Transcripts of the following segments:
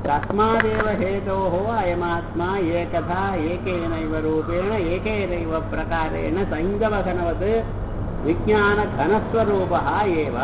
तस्मादेव हेतोः अयमात्मा एकथा एकेनैव रूपेण एकेनैव प्रकारेण सैन्दवघनवत् विज्ञानघनस्वरूपः एव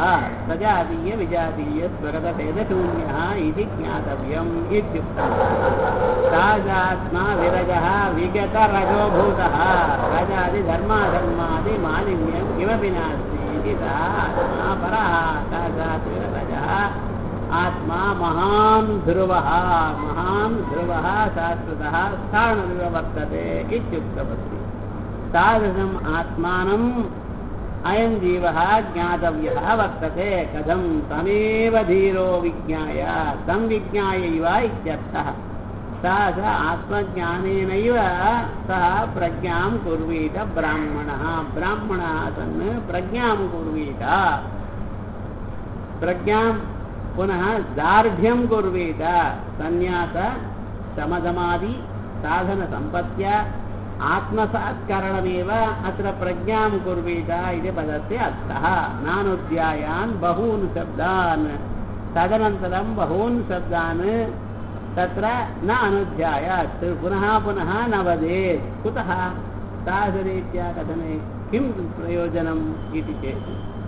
सजातीयविजातीयस्वगतभेदशून्यः इति ज्ञातव्यम् इत्युक्तम् ताजात्मा विरजः विगतरजोभूतः रजादिधर्माधर्मादिमालिन्यं किमपि नास्ति इति सः आत्मा परः ताजात् विरजः आत्मा महान् ध्रुवः महान् ध्रुवः शाश्वतः स्थाणुरिव वर्तते इत्युक्तमस्ति तादृशम् आत्मानम् अयं जीवः ज्ञातव्यः वर्तते कथं तमेव धीरो विज्ञाय तं विज्ञायैव इत्यर्थः सा स आत्मज्ञानेनैव सः प्रज्ञां कुर्वीत ब्राह्मणः ब्राह्मणः सन् प्रज्ञां कुर्वीत प्रज्ञां पुनः दार्ढ्यं कुर्वीत सन्न्यास समधमादि साधनसम्पत्त्या आत्मसात्करणमेव अत्र प्रज्ञां कुर्वीत इति पदस्य अर्थः नानुध्यायान् बहून् शब्दान् तदनन्तरं बहून् शब्दान् तत्र न अनुध्यायात् पुनः पुनः न वदेत् कुतः तादृरीत्या कथने किं प्रयोजनम् इति चेत्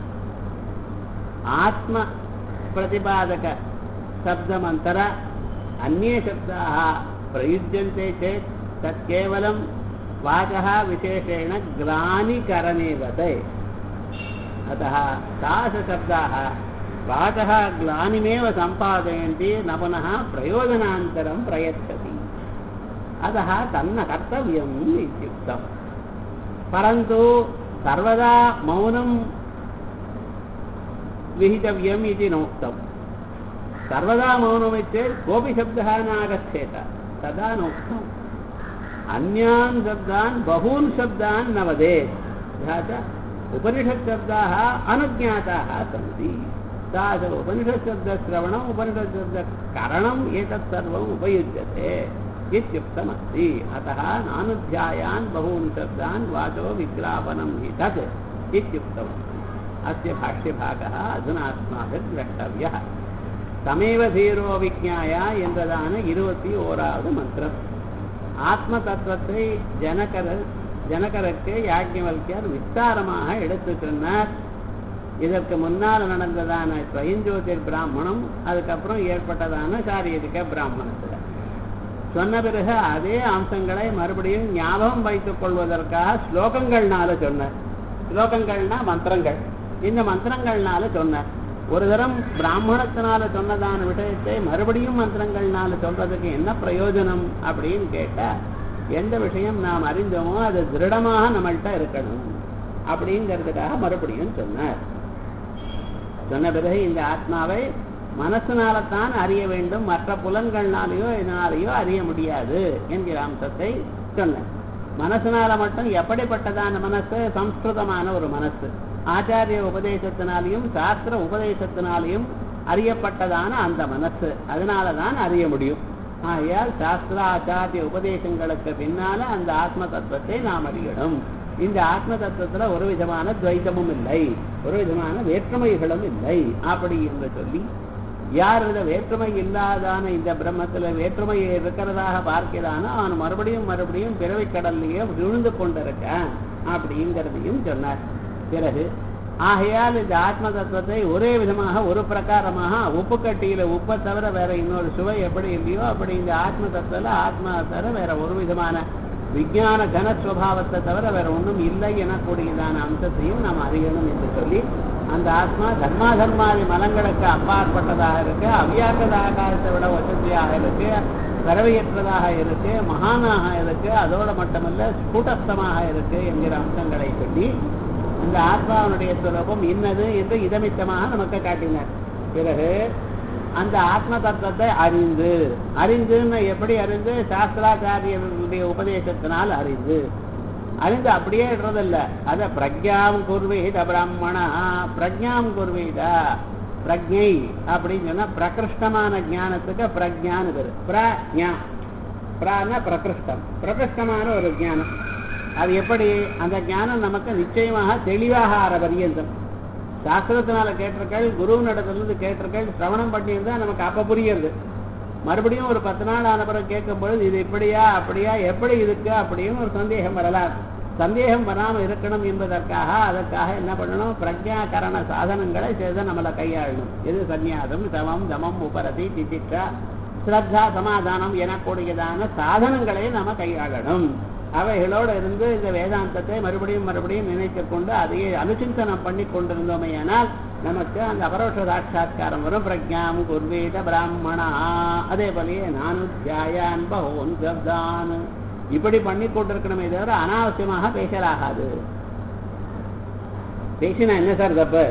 आत्मप्रतिपादकशब्दमन्तर अन्ये शब्दाः प्रयुज्यन्ते चेत् तत् केवलं वाचः विशेषेण ग्लानिकरणे वदे अतः तादृशशब्दाः वाचः ग्लानिमेव सम्पादयन्ति न पुनः प्रयोजनान्तरं प्रयच्छति अतः तन्न कर्तव्यम् इत्युक्तम् परन्तु सर्वदा मौनं विहितव्यम् इति नोक्तम् सर्वदा मौनमित्येत् कोऽपि शब्दः नागच्छेत तदा नोक्तम् अन्यान् शब्दान् बहून् शब्दान् न वदेत् तथा च उपनिषत्शब्दाः अनुज्ञाताः सन्ति तादृश उपनिषत्शब्दश्रवणम् उपनिषत्शब्दकरणम् एतत् सर्वम् उपयुज्यते इत्युक्तमस्ति अतः नानुध्यायान् बहून् शब्दान् वाचो विज्ञापनं हि तत् इत्युक्तमस्ति अस्य भाष्यभागः अधुना अस्माभिः द्रष्टव्यः தமேவ தீரோ விஜாய என்றதான இருபத்தி ஓராவது மந்திரம் ஆத்ம தத்துவத்தை ஜனகர் ஜனகருக்கு யாஜ்ஞவல்யர் விஸ்தாரமாக எடுத்து சொன்னார் இதற்கு முன்னால் நடந்ததான ஸ்வயஞ்சோதிர் பிராமணம் அதுக்கப்புறம் ஏற்பட்டதான சாரீரிக பிராமணத்தில் சொன்ன பிறகு அதே அம்சங்களை மறுபடியும் ஞாபகம் வைத்துக் கொள்வதற்காக ஸ்லோகங்கள்னால சொன்னார் ஸ்லோகங்கள்னா மந்திரங்கள் இந்த மந்திரங்கள்னால சொன்னார் ஒரு தரம் பிராமணத்தினால சொன்னதான விஷயத்தை மறுபடியும் மந்திரங்கள்னால சொல்றதுக்கு என்ன பிரயோஜனம் அப்படின்னு கேட்டா எந்த விஷயம் நாம் அறிந்தோமோ அது திருடமாக நம்மள்கிட்ட இருக்கணும் அப்படிங்கிறதுக்காக மறுபடியும் சொன்னார் சொன்ன பிறகு இந்த ஆத்மாவை மனசினால்தான் அறிய வேண்டும் மற்ற புலன்கள்னாலேயோ இதனாலேயோ அறிய முடியாது என்கிற அம்சத்தை சொன்னேன் மனசினால மட்டும் எப்படிப்பட்டதான மனசு சம்ஸ்கிருதமான ஒரு மனசு ஆச்சாரிய உபதேசத்தினாலையும் சாஸ்திர உபதேசத்தினாலையும் அறியப்பட்டதான அந்த மனசு அதனாலதான் அறிய முடியும் ஆகையால் சாஸ்திர ஆச்சாரிய உபதேசங்களுக்கு பின்னால அந்த ஆத்ம தத்துவத்தை நாம் அறியணும் இந்த ஆத்ம தத்துவத்துல ஒரு விதமான துவைதமும் இல்லை ஒரு விதமான வேற்றுமைகளும் இல்லை அப்படி என்று சொல்லி யார் இந்த வேற்றுமை இல்லாதான இந்த பிரம்மத்துல வேற்றுமை இருக்கிறதாக பார்க்கிறானோ அவன் மறுபடியும் மறுபடியும் பிறவை கடல்லையே விழுந்து கொண்டிருக்கான் அப்படிங்கிறதையும் சொன்னார் பிறகு ஆகையால் இந்த ஆத்ம தத்துவத்தை ஒரே விதமாக ஒரு பிரகாரமாக உப்பு கட்டியில உப்பை தவிர வேற இன்னொரு சுவை எப்படி இல்லையோ அப்படி இந்த ஆத்ம தத்துவத்துல ஆத்மா தவிர வேற ஒரு விதமான விஞ்ஞான கனஸ்வபாவத்தை தவிர வேற ஒன்றும் இல்லை எனக்கூடியதான அம்சத்தையும் நாம் அறியணும் என்று சொல்லி அந்த ஆத்மா தர்மா தர்மாதி மலங்களுக்கு அப்பாற்பட்டதாக இருக்கு அவ்வியாக்கத ஆகாரத்தை விட வசதியாக இருக்கு பறவையற்றதாக இருக்கு மகானாக இருக்கு அதோட மட்டுமல்ல ஸ்புடஸ்தமாக இருக்கு என்கிற அம்சங்களை சொல்லி இந்த ஆத்மாவனுடைய சுரூபம் இன்னது என்று இதமித்தமாக நமக்கு காட்டினார் பிறகு அந்த ஆத்ம தத்துவத்தை அறிந்து அறிந்துன்னு எப்படி அறிந்து சாஸ்திராச்சாரியர்களுடைய உபதேசத்தினால் அறிந்து அறிந்து அப்படியே இடுறதில்ல அத பிரக்யாம் குர்வீத பிராமணா பிரக்ஞாம் குர்வீதா பிரஜை அப்படின்னு சொன்னா பிரகிருஷ்டமான ஞானத்துக்கு பிரஜான்னு பேரு பிரஜா பிரான பிரகிருஷ்டம் பிரகிருஷ்டமான ஒரு ஞானம் அது எப்படி அந்த ஞானம் நமக்கு நிச்சயமாக தெளிவாக ஆற பரியந்தம் சாஸ்திரத்தினால கேட்டிருக்கள் குருவினிடத்திலிருந்து கேட்டிருக்கள் சிரவணம் பண்ணியிருந்தா நமக்கு அப்ப புரியுது மறுபடியும் ஒரு பத்து நாள் ஆன பிறகு கேட்கும் பொழுது இது இப்படியா அப்படியா எப்படி இருக்கு அப்படின்னு ஒரு சந்தேகம் வரலாம் சந்தேகம் வராமல் இருக்கணும் என்பதற்காக அதற்காக என்ன பண்ணணும் பிரஜாகரண சாதனங்களை செய்து நம்மளை கையாளணும் எது சந்நியாசம் சமம் தமம் உபரதி திதிக்ஷா ஸ்ரத்தா சமாதானம் எனக்கூடியதான சாதனங்களை நாம கையாளணும் அவைகளோடு இருந்து இந்த வேதாந்தத்தை மறுபடியும் மறுபடியும் நினைத்துக் கொண்டு அதையே அனுசிந்தனம் பண்ணி கொண்டிருந்தோமே ஆனால் நமக்கு அந்த அபரோஷ சாட்சா்காரம் வரும் பிரஜாம் குர்வீத பிராமணா அதே போலயே நானு தியாயான் பகோன் சப்தான் இப்படி பண்ணி கொண்டிருக்கணுமே தவிர அனாவசியமாக பேசலாகாது பேசினா என்ன சார் தப்பு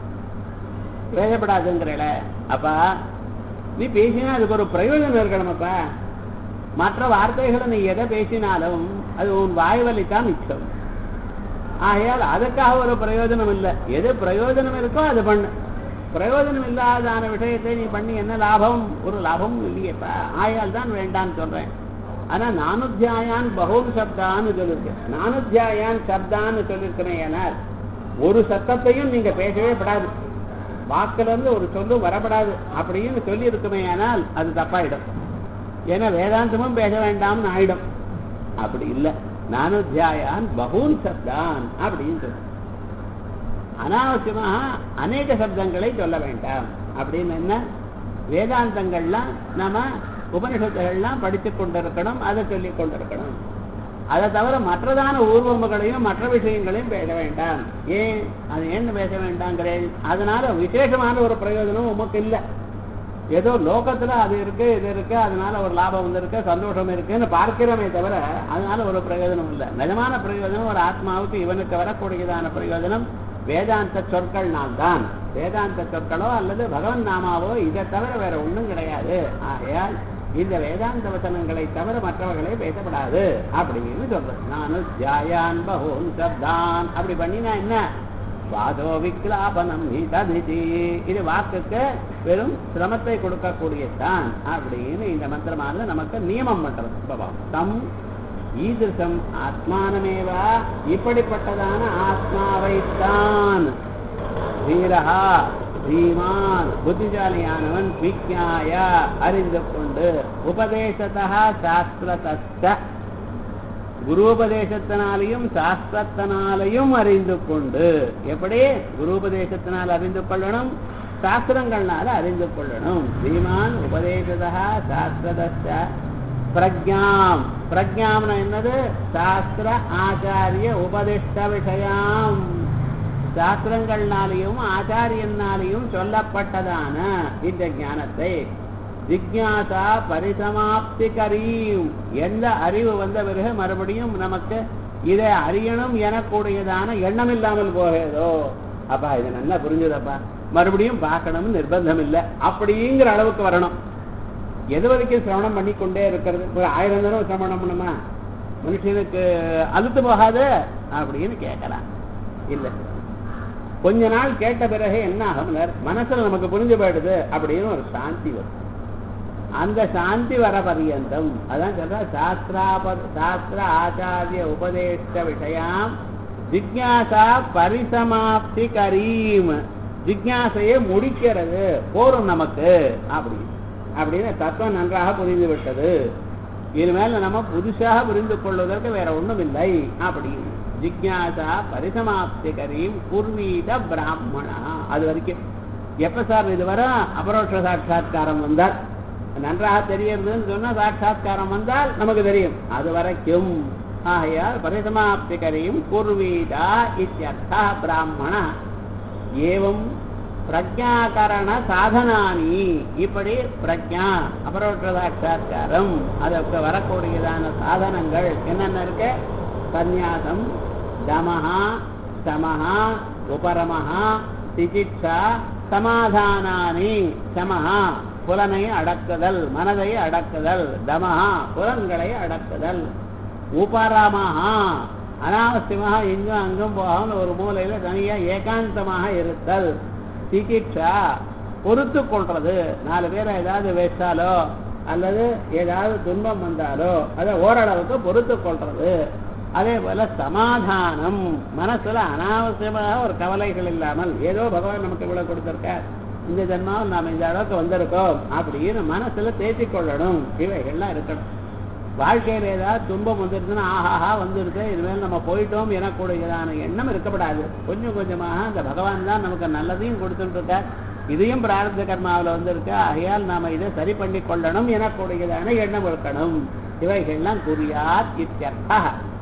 பேசப்படாதுங்கிறல அப்பா நீ பேசினா அதுக்கு ஒரு பிரயோஜனம் இருக்கணுமப்பா மற்ற வார்த்தைகளை நீ எதை பேசினாலும் அது உன் வாய்வலி தான் மிச்சம் ஆகையால் அதுக்காக ஒரு பிரயோஜனம் இல்லை எது பிரயோஜனம் இருக்கோ அது பண்ணு பிரயோஜனம் இல்லாதான விஷயத்தை நீ பண்ணி என்ன லாபம் ஒரு லாபமும் இல்லையேப்பா ஆயால் தான் வேண்டான்னு சொல்றேன் ஆனா நானுத்தியாயான் பகூன் சப்தான்னு சொல்லியிருக்கேன் நானுத்தியாயான் சப்தான்னு சொல்லியிருக்கிறேன் ஏனால் ஒரு சத்தத்தையும் நீங்க பேசவே படாது வாக்குல இருந்து ஒரு சொல்லும் வரப்படாது அப்படின்னு சொல்லி இருக்குமே ஆனால் அது தப்பாயிடும் ஏன்னா வேதாந்தமும் பேச வேண்டாம்னு ஆயிடும் அப்படி இல்லை நானுத்தியாயான் பகூன் சப்தான் அப்படின்னு சொல்லு அனாவசியமாக அநேக சப்தங்களை சொல்ல வேண்டாம் அப்படின்னு என்ன வேதாந்தங்கள்லாம் நாம உபனிஷத்துகள்லாம் படித்து கொண்டிருக்கணும் அதை சொல்லி கொண்டிருக்கணும் அதை தவிர மற்றதான ஊர்வம்பங்களையும் மற்ற விஷயங்களையும் பேச வேண்டாம் ஏன் அது ஏன்னு பேச வேண்டாங்கிறேன் அதனால விசேஷமான ஒரு பிரயோஜனம் உமக்கு இல்லை ஏதோ லோகத்துல அது இருக்கு இது இருக்கு அதனால ஒரு லாபம் வந்திருக்கு சந்தோஷம் இருக்குன்னு பார்க்கிறோமே தவிர அதனால ஒரு பிரயோஜனம் இல்லை நிஜமான பிரயோஜனம் ஒரு ஆத்மாவுக்கு இவனுக்கு வரக்கூடியதான பிரயோஜனம் வேதாந்த சொற்கள் நான் தான் வேதாந்த சொற்களோ அல்லது பகவன் நாமாவோ இதை தவிர வேற ஒண்ணும் கிடையாது ஆகையால் இந்த வேதாந்த வசனங்களை தவிர மற்றவர்களே பேசப்படாது அப்படின்னு சொல்றேன் நானும் ஜாயான் பகோன் சப்தான் அப்படி பண்ணினா என்ன வாதோ விக்லாபனம் ததிதி இது வாக்குக்கு வெறும் சிரமத்தை கொடுக்கக்கூடியதான் அப்படின்னு இந்த மந்திரமானது நமக்கு நியமம் பண்றது பவாம் தம் ஈதிருஷம் ஆத்மானமேவா இப்படிப்பட்டதான ஆத்மாவைத்தான் தீரஹா தீமான் புத்திசாலியானவன் விஜாய அறிந்து கொண்டு உபதேசத்தா சாஸ்திரதஸ்த குருபதேசத்தினாலையும் சாஸ்திரத்தினாலையும் அறிந்து கொண்டு எப்படி குருபதேசத்தினால் அறிந்து கொள்ளணும் சாஸ்திரங்கள்னால அறிந்து கொள்ளணும் ஸ்ரீமான் உபதேசதா சாஸ்திரதஸ்த பிரஜாம் பிரஜாம்னா என்னது சாஸ்திர ஆச்சாரிய உபதிஷ்ட விஷயம் சாஸ்திரங்கள்னாலையும் ஆச்சாரியனாலையும் சொல்லப்பட்டதான இந்த ஞானத்தை ஜிக்யாசா பரிசமாப்தி கரீம் எந்த அறிவு வந்த பிறகு மறுபடியும் நமக்கு இதை அறியணும் எனக்கூடியதான எண்ணம் இல்லாமல் போகிறதோ அப்பா இது நல்லா புரிஞ்சுதப்பா மறுபடியும் பார்க்கணும்னு நிர்பந்தம் இல்லை அப்படிங்கிற அளவுக்கு வரணும் எது வரைக்கும் சிரவணம் பண்ணி கொண்டே இருக்கிறது ஒரு ஆயிரம் தடவை சிரவணம் பண்ணுமா மனுஷனுக்கு அழுத்து போகாது அப்படின்னு கேட்கலாம் இல்லை கொஞ்ச நாள் கேட்ட பிறகு என்ன ஆகும் மனசுல நமக்கு புரிஞ்சு போயிடுது அப்படின்னு ஒரு சாந்தி வரும் அந்த சாந்தி வர பரியந்தம் அதான் சொல்ற சாஸ்திராப சாஸ்திர ஆச்சாரிய உபதேச விஷயம் ஜிக்யாசா பரிசமாப்தி கரீம் ஜிக்யாசையை முடிக்கிறது போரும் நமக்கு அப்படி அப்படின்னு தத்துவம் நன்றாக புரிந்து விட்டது இனிமேல் நம்ம புதுசாக புரிந்து கொள்வதற்கு வேற ஒண்ணும் இல்லை அப்படின்னு ஜிக்யாசா பரிசமாப்தி கரீம் குர்வீத பிராமணா அது வரைக்கும் எப்ப சார் இது வர அபரோஷ சாட்சா்காரம் வந்தால் நன்றாக தெரியறதுன்னு சொன்னா சாட்சா்காரம் வந்தால் நமக்கு தெரியும் அது வரைக்கும் ஆகையால் பரிசமாப்தி கரையும் குர்வீதா இத்தியர்த்தா பிராமண ஏவம் பிரஜாகரண சாதனானி இப்படி பிரஜா அபரோட்ச சாட்சா்காரம் அதற்கு வரக்கூடியதான சாதனங்கள் என்னென்ன இருக்கு சந்நியாசம் தமஹா சமஹா உபரமஹா சிகிச்சா சமாதானானி சமஹா புலனை அடக்குதல் மனதை அடக்குதல் தமஹா புலன்களை அடக்குதல் உபரமஹா அனாவசியமாக இங்கும் அங்கும் போகாமல் ஒரு மூலையில தனியா ஏகாந்தமாக இருத்தல் சிகிச்சா பொறுத்து கொள்றது நாலு பேரை ஏதாவது வச்சாலோ அல்லது ஏதாவது துன்பம் வந்தாலோ அதை ஓரளவுக்கு பொறுத்து கொள்றது அதே போல சமாதானம் மனசுல அனாவசியமாக ஒரு கவலைகள் இல்லாமல் ஏதோ பகவான் நமக்கு இவ்வளவு கொடுத்திருக்கார் இந்த ஜென்மாவில் நாம இந்த அளவுக்கு வந்திருக்கோம் அப்படின்னு மனசுல தேற்றிக் கொள்ளணும் இவைகள்லாம் இருக்கணும் வாழ்க்கையில ஏதாவது துன்பம் வந்துருச்சுன்னா ஆஹாஹா வந்துருக்கு இனிமேல் நம்ம போயிட்டோம் எனக்கூடியதான எண்ணம் இருக்கப்படாது கொஞ்சம் கொஞ்சமாக அந்த பகவான் தான் நமக்கு நல்லதையும் கொடுத்துட்டு இருக்கார் இதையும் பிராரத்த கர்மாவில் வந்திருக்கு ஆகையால் நாம இதை சரி பண்ணி கொள்ளணும் எனக்கூடியதான எண்ணம் இருக்கணும் இவைகள்லாம் குறியாத் இத்தியர்த்தா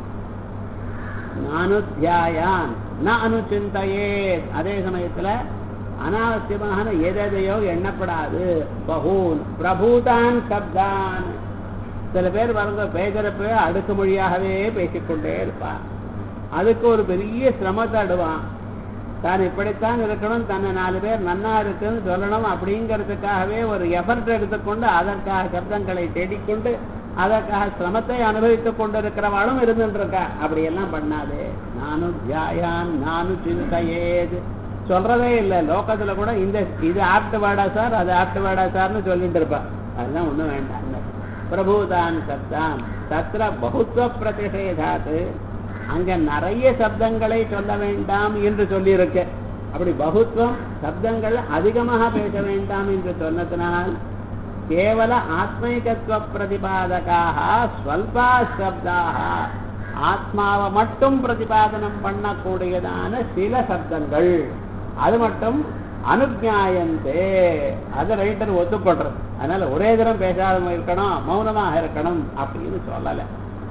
நானுத்தியாயான் ந அனுச்சிந்தையே அதே சமயத்துல அனாவசியமான எதையோ எண்ணப்படாது பகூன் பிரபூதான் சப்தான் சில பேர் வரங்க பேசுறப்ப அடுக்கு மொழியாகவே பேசிக்கொண்டே இருப்பான் அதுக்கு ஒரு பெரிய சிரமத்தை அடுவான் தான் இப்படித்தான் இருக்கணும் தன்னை நாலு பேர் நன்னா இருக்குன்னு சொல்லணும் அப்படிங்கிறதுக்காகவே ஒரு எஃபர்ட் எடுத்துக்கொண்டு அதற்காக சப்தங்களை தேடிக்கொண்டு அதற்காக சிரமத்தை அனுபவித்துக் கொண்டிருக்கிறவாளும் இருந்துருக்கா அப்படியெல்லாம் பண்ணாதே நானும் தியாயான் நானும் சிந்தையேது சொல்றதே இல்லை லோகத்துல கூட இந்த இது ஆப்ட் வேடா சார் அது ஆப்ட் வேடா சார்னு சொல்லிட்டு இருப்பா அதெல்லாம் ஒண்ணும் வேண்டாம் பிரபுதான் சப்தான் தத்திர பகுத்துவ பிரதிஷேதாத்து அங்க நிறைய சப்தங்களை சொல்ல வேண்டாம் என்று சொல்லியிருக்கு அப்படி பகுத்துவம் சப்தங்கள் அதிகமாக பேச வேண்டாம் என்று சொன்னதனால் கேவல ஆத்மைகத்துவ பிரதிபாதகாக ஸ்வல்பா சப்தாக ஆத்மாவை மட்டும் பிரதிபாதனம் பண்ணக்கூடியதான சில சப்தங்கள் அது மட்டும் அனுஜாயந்தே அதை ரைட்டர் ஒத்துக்கொள்றது அதனால ஒரே தரம் பேசாத இருக்கணும் மௌனமாக இருக்கணும் அப்படின்னு சொல்லலை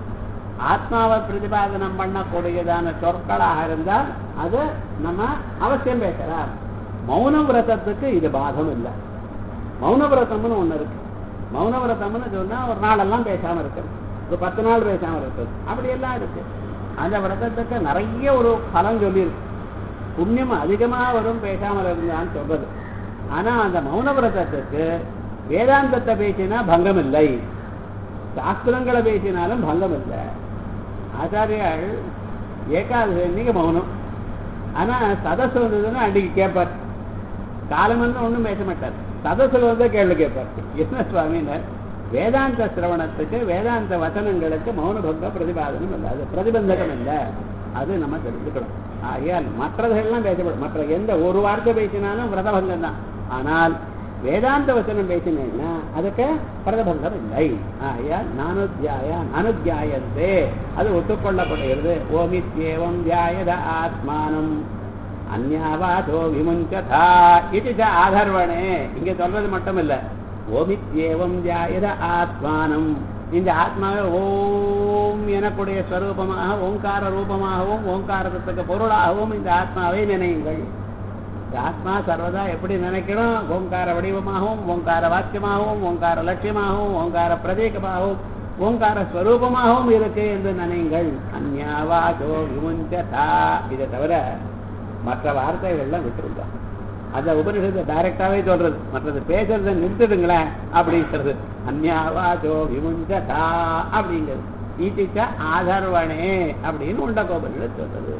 ஆத்மாவை பிரதிபாதனம் பண்ணக்கூடியதான சொற்களாக இருந்தால் அது நம்ம அவசியம் பேசலாம் மௌன விரதத்துக்கு இது பாதம் இல்லை மௌன விரதம்னு ஒண்ணு இருக்கு மௌன விரதம்னு சொன்னா ஒரு நாளெல்லாம் பேசாம இருக்கிறது ஒரு பத்து நாள் பேசாம இருக்கிறது அப்படி எல்லாம் இருக்கு அந்த விரதத்துக்கு நிறைய ஒரு பலம் சொல்லியிருக்கு புண்ணியம் அதிகமா வரும் பேசாமல் இருந்தான்னு சொல்றது ஆனா அந்த மௌன விரதத்துக்கு வேதாந்தத்தை பேசினா பங்கம் இல்லை சாஸ்திரங்களை பேசினாலும் பங்கம் இல்லை ஆச்சாரியால் ஏகாதசி அன்னைக்கு மௌனம் ஆனா சதசு வந்ததுன்னா அன்னைக்கு கேட்பார் காலம் வந்து ஒன்றும் பேச மாட்டார் சதசுல வந்து கேள்வி கேட்பார் என்ன சுவாமினர் வேதாந்த சிரவணத்துக்கு வேதாந்த வசனங்களுக்கு மௌன பங்க பிரதிபாதனம் இல்லை அது பிரதிபந்தகம் இல்லை அது நம்ம தெரிஞ்சுக்கணும் ஆகையால் மற்றதெல்லாம் பேசப்படும் மற்ற எந்த ஒரு வார்த்தை பேசினாலும் விரதபங்கம் தான் ஆனால் வேதாந்த வசனம் பேசினேன்னா அதுக்கு பிரதபங்கம் இல்லை ஆகையால் நானுத்தியாய அனுத்தியாயந்தே அது ஒத்துக்கொள்ளப்படுகிறது ஓமித்யேவம் தியாயத ஆத்மானம் அந்யாவாதோ விமுஞ்சதா இது ஆதர்வனே இங்க சொல்றது மட்டும் இல்ல ஓமித்யேவம் தியாயத ஆத்மானம் இந்த ஆத்மாவை ஓம் எனக்குடைய ஸ்வரூபமாக ஓங்கார ரூபமாகவும் ஓங்காரத்துக்கு பொருளாகவும் இந்த ஆத்மாவை நினையுங்கள் இந்த ஆத்மா சர்வதா எப்படி நினைக்கணும் ஓங்கார வடிவமாகவும் ஓங்கார வாக்கியமாகவும் ஓங்கார லட்சியமாகவும் ஓங்கார பிரதீகமாகவும் ஓங்கார ஸ்வரூபமாகவும் இருக்கு என்று நினைங்கள் அந்யாவாதோ விமுஞ்சதா இதை தவிர மற்ற வார்த்தைகள்லாம் விட்டுருந்தோம் அந்த உபனிஷத்தை டைரக்டாவே சொல்றது மற்றது பேசுறத நிறுத்திடுங்களேன் அப்படிங்கிறது அந்யாவாதோ விமுஞ்சதா அப்படிங்கிறது ஈட்டிச்ச ஆதர்வனே அப்படின்னு உண்டகோபனிஷத் சொல்றது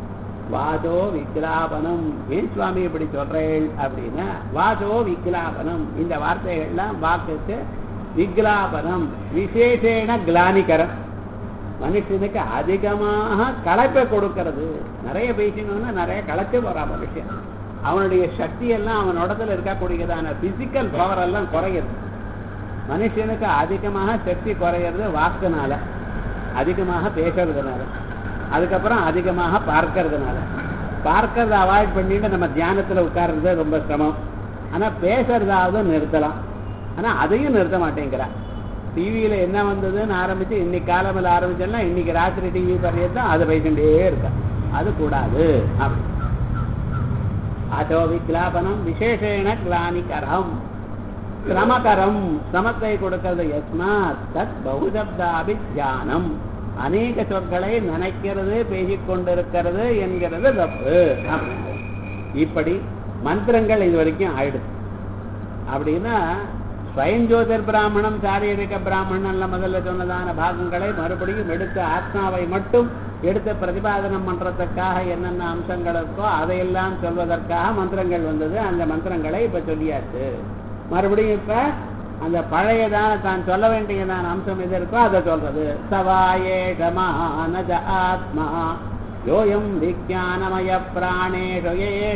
வாதோ விக்லாபனம் ஏன் சுவாமி இப்படி சொல்றேன் அப்படின்னா வாதோ விக்லாபனம் இந்த வார்த்தைகள்லாம் வாக்குக்கு விக்லாபனம் விசேஷேன கிளானிகரம் மனுஷனுக்கு அதிகமாக களைப்பை கொடுக்கிறது நிறைய பேசினோம்னா நிறைய களைச்சு போறா மனுஷன் அவனுடைய சக்தி எல்லாம் அவன் இடத்துல இருக்கக்கூடியதான பிசிக்கல் பவர் எல்லாம் குறையுது மனுஷனுக்கு அதிகமாக சக்தி குறையிறது வாக்குனால அதிகமாக பேசுறதுனால அதுக்கப்புறம் அதிகமாக பார்க்கறதுனால பார்க்கறத அவாய்ட் பண்ணிட்டு நம்ம தியானத்துல உட்கார்றது ரொம்ப சிரமம் ஆனா பேசுறதாவது நிறுத்தலாம் ஆனா அதையும் நிறுத்த மாட்டேங்கிறா டிவியில என்ன வந்ததுன்னு ஆரம்பிச்சு இன்னைக்கு காலமில் ஆரம்பிச்சோம்னா இன்னைக்கு ராத்திரி டிவி பர்யந்தம் அதை பேசிட்டே இருக்கா அது கூடாது அப்படி அதோ விக்லாபனம் விசேஷேன கிளானிகரம் சிரமகரம் சிரமத்தை கொடுக்கிறது யஸ்மாத் தத் பகுசப்தாபித்தியானம் அநேக சொற்களை நினைக்கிறது பேசிக் கொண்டிருக்கிறது என்கிறது தப்பு அப்படிங்கிறது. இப்படி மந்திரங்கள் இது வரைக்கும் ஆயிடுது அப்படின்னா ஸ்வயம் ஜோதிர் பிராமணம் சாரீரிக பிராமணன்ல முதல்ல சொன்னதான பாகங்களை மறுபடியும் எடுத்து ஆத்மாவை மட்டும் எடுத்து பிரதிபாதனம் பண்றதுக்காக என்னென்ன அம்சங்கள் இருக்கோ அதையெல்லாம் சொல்வதற்காக மந்திரங்கள் வந்தது அந்த மந்திரங்களை இப்ப சொல்லியாச்சு மறுபடியும் இப்ப அந்த பழையதான தான் சொல்ல வேண்டியதான அம்சம் எது இருக்கோ அதை சொல்றது சவாயே மகானஜ ஆத்மா योऽयं विज्ञानमय प्राणेषु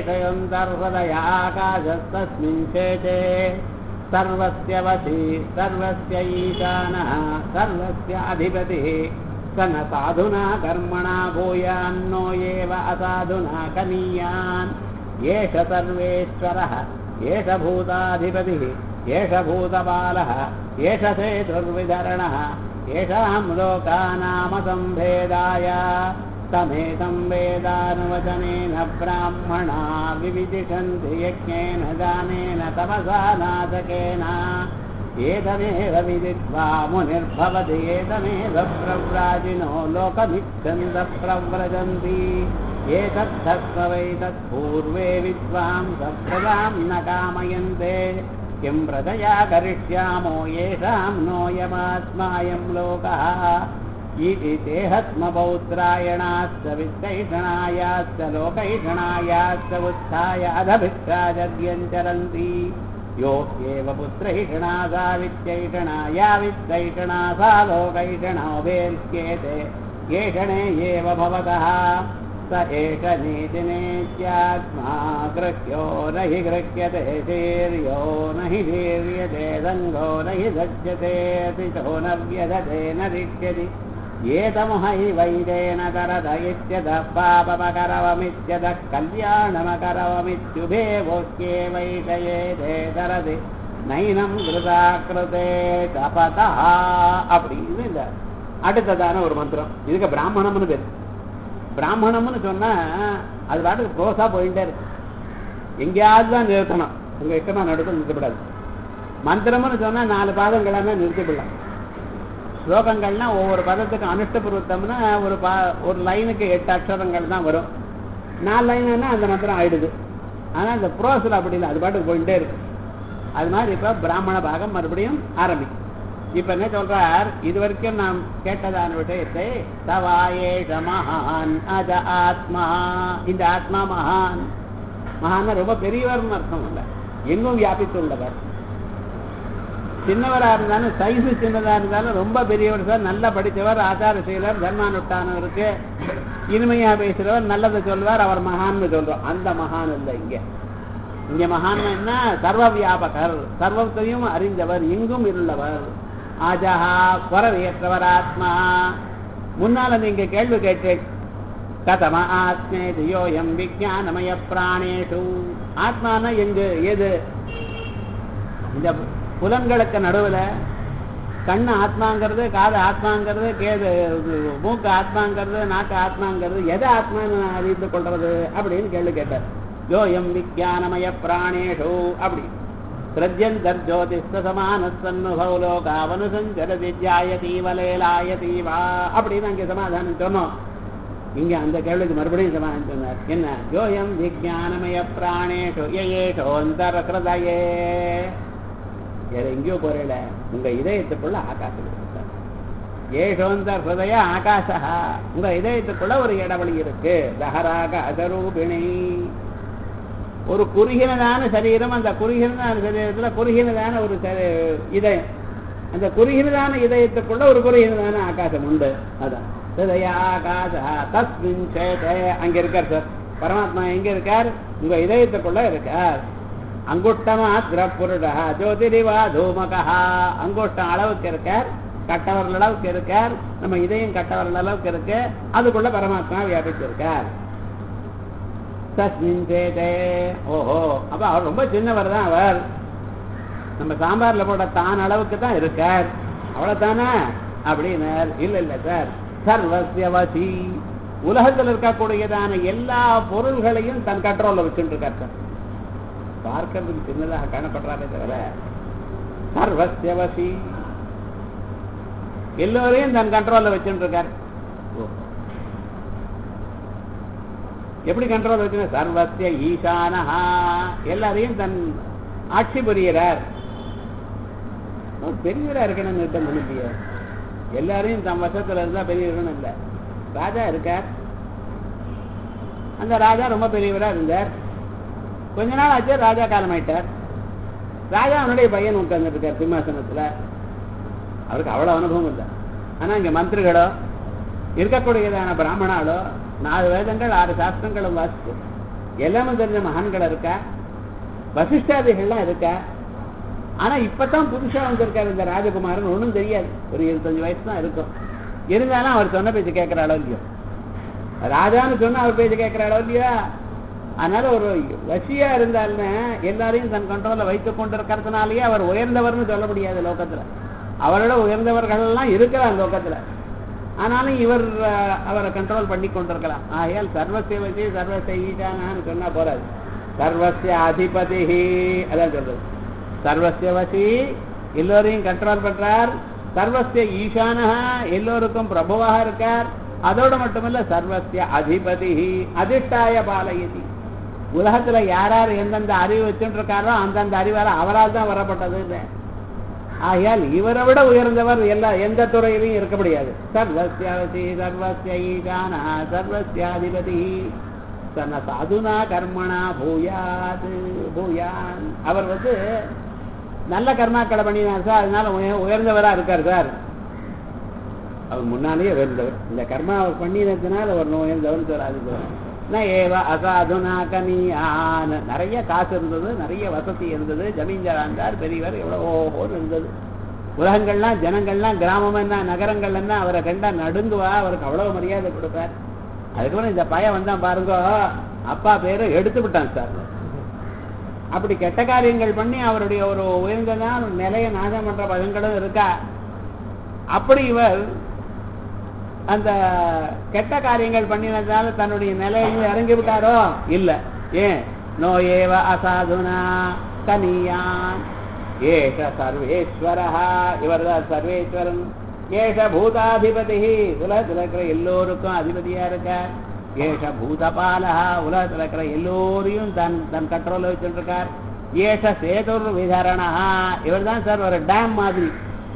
येषयन्तर्हृदयाकाशस्तस्मिन् शेते सर्वस्य वशी सर्वस्य ईशानः सर्वस्य अधिपतिः स न साधुना कर्मणा भूयान्नो एव असाधुना कनीयान् एष सर्वेश्वरः एष भूताधिपतिः एष भूतपालः एष सेतुर्विधरणः येषां लोकानामसम्भेदाय तमेतं वेदानुवचनेन ब्राह्मणा विविदिशन्ति यज्ञेन दानेन तपसा नाशकेन एतमेव विदित्वा मुनिर्भवति एतमेव प्रव्राजिनो लोकमिच्छन्दप्रव्रजन्ति एतद्धस्व वै तत्पूर्वे विद्वांसप्रदां न कामयन्ते किं प्रजया करिष्यामो येषां नोऽयमात्मायं लोकः इति देहस्मपौत्रायणाश्च वित्तैषणायाश्च लोकैषणायाश्च उत्थाय अधभिक्षाजर्यञ्चरन्ति यो एव पुत्रैषणा सा वित्तैषणा या वित्तैषणा सा लोकैषणो वेल्क्येते एषणे एव भवतः स एष नीतिनेत्यात्मा गृह्यो न हि गृह्यते शीर्यो न हि शीर्यते सङ्गो न हि सज्जते सितो न व्यधते न रिक्ष्यति एतमुहैवैदेन करद इत्यतः पापमकरवमित्यतः कल्याणमकरवमित्युभे भोक्ये वैषयेते तरति நைனம் கிருதா கிருதே தபதா அப்படின்னு இந்த அடுத்ததான ஒரு மந்திரம் இதுக்கு பிராமணம்னு பேர் பிராமணம்னு சொன்னா அது பாட்டுக்கு ப்ரோஸா போயிட்டே இருக்கு எங்கேயாவது தான் நிறுத்தணும் உங்க இஷ்டமா நடுக்க நிறுத்தப்படாது மந்திரம்னு சொன்னா நாலு பாதங்களான நிறுத்திவிடலாம் ஸ்லோகங்கள்னா ஒவ்வொரு பதத்துக்கு அனுஷ்டபூர்வத்தம்னா ஒரு பா ஒரு லைனுக்கு எட்டு அக்ஷரங்கள் தான் வரும் நாலு லைன்னா அந்த மந்திரம் ஆயிடுது ஆனா இந்த ப்ரோஸில் அப்படி இல்லை அது பாட்டுக்கு போயிட்டே இருக்கு அது மாதிரி இப்ப பிராமண பாகம் மறுபடியும் ஆரம்பிக்கும் இப்ப என்ன சொல்றார் இது வரைக்கும் நாம் கேட்டதான விஷயத்தை தவாயேஷ மகான் அஜ ஆத்மா இந்த ஆத்மா மகான் மகான் ரொம்ப பெரியவர்னு அர்த்தம் இல்லை எங்கும் வியாபித்துள்ளவர் சின்னவரா இருந்தாலும் சைஸு சின்னதா இருந்தாலும் ரொம்ப பெரியவர் சார் நல்லா படித்தவர் ஆச்சார செயலர் தர்மானுஷ்டானவருக்கு இனிமையா பேசுறவர் நல்லதை சொல்வார் அவர் மகான்னு சொல்றோம் அந்த மகான் இல்லை இங்க இங்க மகான் என்ன சர்வ வியாபகர் சர்வத்தையும் அறிந்தவர் எங்கும் இருந்தவர் ஆஜஹா குறவையற்றவர் ஆத்மா முன்னால நீங்க கேள்வி கேட்டு கதம ஆத்மேது யோயம் விஜயானமய பிராணேஷு ஆத்மான எங்கு எது இந்த புலன்களுக்கு நடுவுல கண்ணு ஆத்மாங்கிறது காது ஆத்மாங்கிறது கேது மூக்கு ஆத்மாங்கிறது நாக்கு ஆத்மாங்கிறது எதை ஆத்மான்னு நான் அறிந்து கொள்றது அப்படின்னு கேள்வி கேட்டார் யோயம் விஜயானமய பிராணேஷு அப்படி பிரத்யந்தர்ஜோதிஸ்தமானசன்னுபவ லோகாவனுசஞ்சரதி ஜாயதி வலேலாயதி வா அப்படின்னு அங்கே சமாதானம் சொன்னோம் இங்க அந்த கேள்விக்கு மறுபடியும் சமாதானம் சொன்னார் என்ன யோயம் விஜயானமய பிராணேஷு ஏஷோந்தர ஹிருதயே வேற எங்கேயோ போறேல உங்க இதயத்துக்குள்ள ஆகாசம் இருக்கு ஏஷோந்தர் ஹிருதய ஆகாசா உங்க இதயத்துக்குள்ள ஒரு இடவழி இருக்கு தஹராக அசரூபிணி ஒரு குறுகினதான சரீரம் அந்த குறுகினதான சரீரத்துல குறுகினதான ஒரு சரி- இதயம் அந்த குறுகினதான இதயத்துக்குள்ள ஒரு குறுகினதான ஆகாசம் உண்டு அதான் ஹிருதய ஆகாச தஸ்மின் சேதே அங்க இருக்கார் சார் பரமாத்மா எங்க இருக்கார் உங்க இதயத்துக்குள்ள இருக்கார் அங்குஷ்டமாத்திர புருடா ஜோதிரிவா தூமகா அங்குஷ்டம் அளவுக்கு இருக்கார் கட்டவரல் அளவுக்கு இருக்கார் நம்ம இதயம் கட்டவரல் அளவுக்கு இருக்கு அதுக்குள்ள பரமாத்மா வியாபிச்சிருக்கார் தஸ்மின் சேதே ஓஹோ அப்ப அவர் ரொம்ப சின்னவர் தான் அவர் நம்ம சாம்பார்ல போட்ட தான் அளவுக்கு தான் இருக்கார் அவ்வளவுதானே அப்படின்னார் இல்ல இல்ல சார் சர்வசியவசி உலகத்தில் இருக்கக்கூடியதான எல்லா பொருள்களையும் தன் கண்ட்ரோல்ல வச்சுட்டு இருக்கார் சார் பார்க்கறதுக்கு சின்னதாக காணப்படுறாரே தவிர சர்வசியவசி எல்லோரையும் தன் கண்ட்ரோல்ல வச்சுட்டு இருக்கார் ஓ. எப்படி கண்ட்ரோல் வச்சு சர்வசிய ஈசானஹா எல்லாரையும் தன் ஆட்சி புரிகிறார் அவர் பெரியவரா இருக்கணும்னு நிறுத்தம் பண்ணிட்டிய எல்லாரையும் தன் வசத்துல இருந்தா பெரியவர்னு இல்லை ராஜா இருக்கார் அந்த ராஜா ரொம்ப பெரியவரா இருந்தார் கொஞ்ச நாள் ஆச்சு ராஜா காலமாயிட்டார் ராஜா அவனுடைய பையன் உட்கார்ந்துட்டு இருக்கார் சிம்மாசனத்துல அவருக்கு அவ்வளவு அனுபவம் இல்லை ஆனா இங்க மந்திரிகளோ இருக்கக்கூடியதான பிராமணாலோ நாலு வேதங்கள் ஆறு சாஸ்திரங்களும் வாசிச்சு எல்லாமே தெரிஞ்ச மகான்கள் இருக்கா வசிஷ்டாதிகள்லாம் இருக்கா ஆனா இப்பதான் புதுசா வந்திருக்காரு இந்த ராஜகுமாரன் ஒண்ணும் தெரியாது ஒரு இருபத்தஞ்சு வயசு தான் இருக்கும் இருந்தாலும் அவர் சொன்ன பேச்சு கேட்கிற அளவு இல்லையோ ராஜான்னு சொன்னா அவர் பேச்சு கேட்கிற அளவு இல்லையா அதனால ஒரு வசியா இருந்தாலுமே எல்லாரையும் தன் கண்ட்ரோல்ல வைத்துக் கொண்டிருக்கிறதுனாலயே அவர் உயர்ந்தவர்னு சொல்ல முடியாது லோகத்துல அவரோட உயர்ந்தவர்கள் எல்லாம் இருக்கிறார் லோகத்துல ஆனாலும் இவர் அஹ், அவரை கண்ட்ரோல் பண்ணி கொண்டிருக்கலாம் ஆகையால் சர்வசிய வசி சர்வசிய ஈசானான்னு சொன்னா போறாது சர்வசிய அதிபதி அதான் சொல்றது சர்வசிய வசி எல்லோரையும் கண்ட்ரோல் பண்றார் சர்வசிய ஈசானா எல்லோருக்கும் பிரபுவாக இருக்கார் அதோட மட்டுமல்ல சர்வசிய அதிபதி அதிஷ்டாய பாலயதி உலகத்துல யார் யார் எந்தெந்த அறிவு வச்சுட்டு இருக்காரோ அந்தந்த அறிவால அவரால் தான் வரப்பட்டது ஆகையால் இவரை விட உயர்ந்தவர் எல்லா எந்த துறையிலையும் இருக்க முடியாது சர்வசியாவசி சர்வசிய ஈசானா சர்வசியாதிபதி தன்ன சாதுனா கர்மணா பூயாது பூயான் அவர் வந்து நல்ல கர்மாக்களை பண்ணினார் சார் அதனால உய- உயர்ந்தவரா இருக்கார் சார் அவர் முன்னாலேயே உயர்ந்தவர் இந்த கர்மா அவர் பண்ணினதுனால அவர் உயர்ந்தவர் சொல்லாது நான் ஏவ அசாதுனா கனியான் நிறைய காசு இருந்தது நிறைய வசதி இருந்தது ஜமீன்தார் இருந்தார் பெரியவர் எவ்வளோ ஓஹோன்னு இருந்தது உலகங்கள்லாம் ஜனங்கள்லாம் கிராமம் என்ன நகரங்கள் என்ன அவரை கண்டா நடுங்குவா அவருக்கு அவ்வளவு மரியாதை கொடுப்பார் அதுக்கப்புறம் இந்த பையன் வந்தான் பாருங்க அப்பா பேரை எடுத்து விட்டான் சார் அப்படி கெட்ட காரியங்கள் பண்ணி அவருடைய ஒரு உயர்ந்ததான் நிலைய நாசம் பண்ற பதங்களும் இருக்கா அப்படி இவர் அந்த கெட்ட காரியங்கள் பண்ணினதால தன்னுடைய நிலையில இறங்கி விட்டாரோ இல்ல ஏன் நோ ஏவ அசாதுனா கனியான் ஏஷ சர்வேஸ்வரஹா இவர்தான் சர்வேஸ்வரன் ஏஷ பூதாதிபதி உலகத்தில் இருக்கிற எல்லோருக்கும் அதிபதியா இருக்கார் ஏஷ பூதபாலஹா உலகத்தில் இருக்கிற எல்லோரையும் தன் தன் கண்ட்ரோல்ல வச்சுட்டு இருக்கார் ஏஷ சேதுர் விதரணா இவர் தான் சார் ஒரு டேம் மாதிரி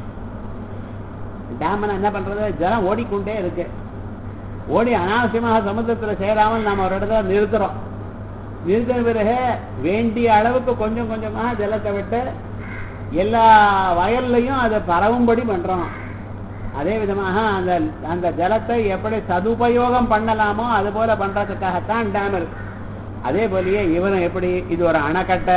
டேம்னா என்ன பண்றது ஜலம் ஓடிக்கொண்டே இருக்கு ஓடி அனாவசியமாக சமுத்திரத்துல சேராமல் நாம ஒரு இடத்துல நிறுத்துறோம் நிறுத்தின பிறகு வேண்டிய அளவுக்கு கொஞ்சம் கொஞ்சமாக ஜலத்தை விட்டு எல்லா வயல்லையும் அதை பரவும்படி பண்றோம் அதே விதமாக அந்த அந்த ஜலத்தை எப்படி சதுபயோகம் பண்ணலாமோ அது போல பண்றதுக்காகத்தான் டேம் இருக்கு அதே போலயே இவரும் எப்படி இது ஒரு அணைக்கட்டை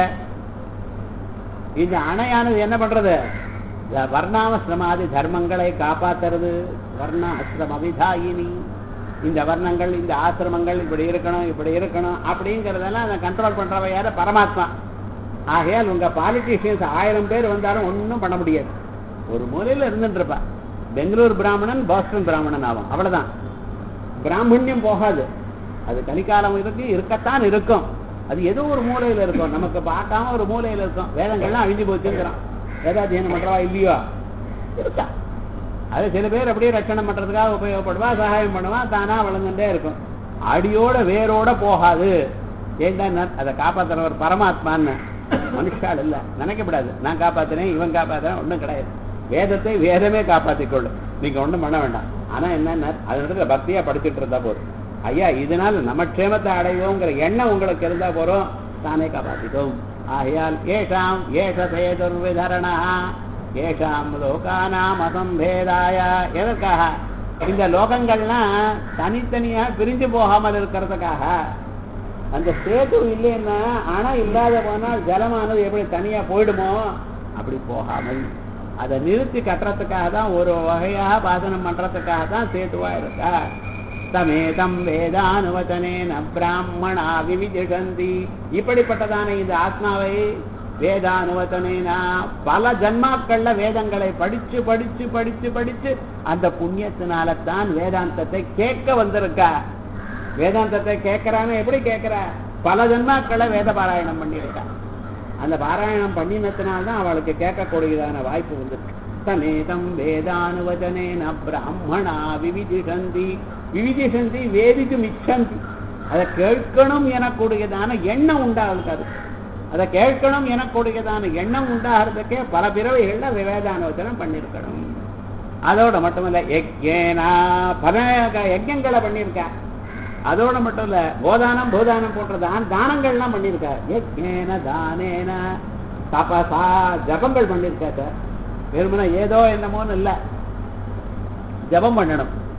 இந்த அணையானது என்ன பண்றது இந்த வர்ணாசிரமாதி தர்மங்களை காப்பாத்துறது வர்ண ஆசிரம விதாயினி இந்த வர்ணங்கள் இந்த ஆசிரமங்கள் இப்படி இருக்கணும் இப்படி இருக்கணும் அப்படிங்கறதெல்லாம் அதை கண்ட்ரோல் பண்றவ யாரு பரமாத்மா ஆகையால் உங்க பாலிட்டிஷியன்ஸ் ஆயிரம் பேர் வந்தாலும் ஒண்ணும் பண்ண முடியாது ஒரு மூலையில இருந்துட்டு இருப்பா பெங்களூர் பிராமணன் பாஸ்டன் பிராமணன் ஆகும் அவ்வளவுதான் பிராமணியம் போகாது அது கலிகாலம் இருக்கு இருக்கத்தான் இருக்கும் அது ஏதோ ஒரு மூலையில இருக்கும் நமக்கு பார்க்காம ஒரு மூலையில இருக்கும் வேதங்கள்லாம் அழிஞ்சு போச்சுங்கிறான் வேதாத்தியனம் பண்றவா இல்லையோ இருக்கா அது சில பேர் அப்படியே ரட்சணம் பண்றதுக்காக உபயோகப்படுவா சகாயம் பண்ணுவா தானா வளர்ந்துட்டே இருக்கும் அடியோட வேரோட போகாது ஏன்டா அதை காப்பாத்துறவர் பரமாத்மான்னு மனுஷால் இல்ல நினைக்கப்படாது நான் காப்பாத்தினேன் இவன் காப்பாத்தினேன் ஒண்ணும் கிடையாது வேதத்தை வேதமே காப்பாத்திக் கொள்ளும் நீங்க ஒண்ணும் பண்ண வேண்டாம் ஆனா என்ன அதனிடத்துல பக்தியா படிச்சுட்டு இருந்தா போதும் ஐயா இதனால நம்ம க்ஷேமத்தை அடைவோங்கிற எண்ணம் உங்களுக்கு இருந்தா போறோம் தானே காப்பாத்திக்கும் ஆகையால் ஏஷாம் ஏஷ சேதுர்விதரணா ஏஷாம் லோகானாம் அசம்பேதாய எதற்காக இந்த லோகங்கள்லாம் தனித்தனியா பிரிஞ்சு போகாமல் இருக்கிறதுக்காக அந்த சேது இல்லைன்னா அணை இல்லாத போனால் ஜலமானது எப்படி தனியா போயிடுமோ அப்படி போகாமல் அதை நிறுத்தி கட்டுறதுக்காக தான் ஒரு வகையாக பாசனம் பண்றதுக்காக தான் சேதுவா இருக்கா சமேதம் வேதானுவச்சனேன பிராமணா விவிதிஷந்தி இப்படிப்பட்டதான இந்த ஆத்மாவை வேதானுவச்சனேனா பல ஜன்மாக்கள்ல வேதங்களை படிச்சு படிச்சு படிச்சு படிச்சு அந்த புண்ணியத்தினால தான் வேதாந்தத்தை கேட்க வந்திருக்கா வேதாந்தத்தை கேட்கிறான்னு எப்படி கேட்கிறா பல ஜன்மாக்களை வேத பாராயணம் பண்ணியிருக்கா அந்த பாராயணம் பண்ணினத்தினால்தான் அவளுக்கு கேட்கக்கூடியதான வாய்ப்பு வந்திருக்கு சமேதம் வேதானுவச்சனேன பிராமணா விவிதிஷந்தி விவிதிஷந்தி வேதிக்கும் இச்சந்தி அதை கேட்கணும் எனக்கூடியதான எண்ணம் உண்டாகுது அதை கேட்கணும் எனக்கூடியதான எண்ணம் உண்டாகிறதுக்கே பல பிறவைகள்ல வேதானுவச்சனம் பண்ணியிருக்கணும் அதோட மட்டுமல்ல யஜ்யேனா பல யஜ்யங்களை பண்ணியிருக்கா அதோட மட்டும் இல்ல கோதானம் பூதானம் போன்ற தான் தானங்கள்லாம் பண்ணியிருக்கா யஜ்யேன தானேன தபசா ஜபங்கள் பண்ணியிருக்கா சார் வெறுமனா ஏதோ என்னமோன்னு இல்ல ஜபம் பண்ணணும்